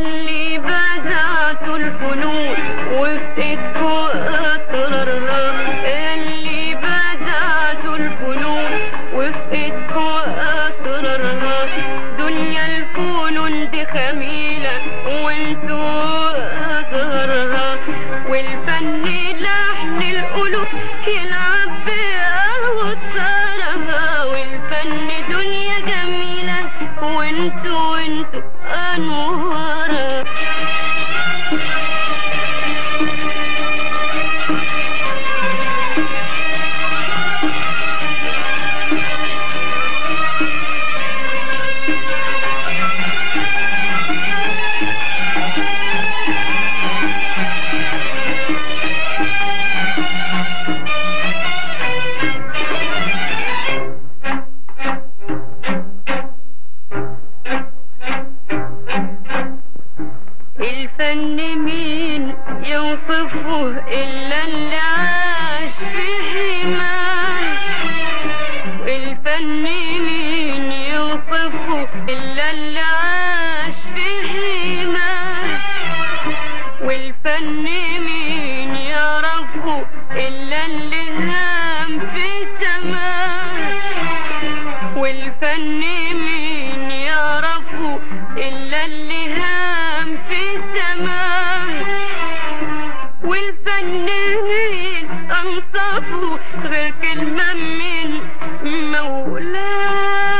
اللي بدعت الفنون وفي ايدكوا اسرارها اللي بدعت الفنون وفي ايدكوا اسرارها دنيا الفنون دي خميلة وانتوا ازهرها والفن لحن القلوب يلعب بأوتارها والفن دنيا جميلة وانتوا وانتوا انوارها الفن مين يوصفه إلا اللي عاش فيه ما الفن مين يوصفه إلا اللي عاش فيه ما والفن مين يعرفه إلا اللي هام في سماه والفن مين يعرفه إلا اللي هام في سماه والفن مين أنصفه غير كلمة من مولاه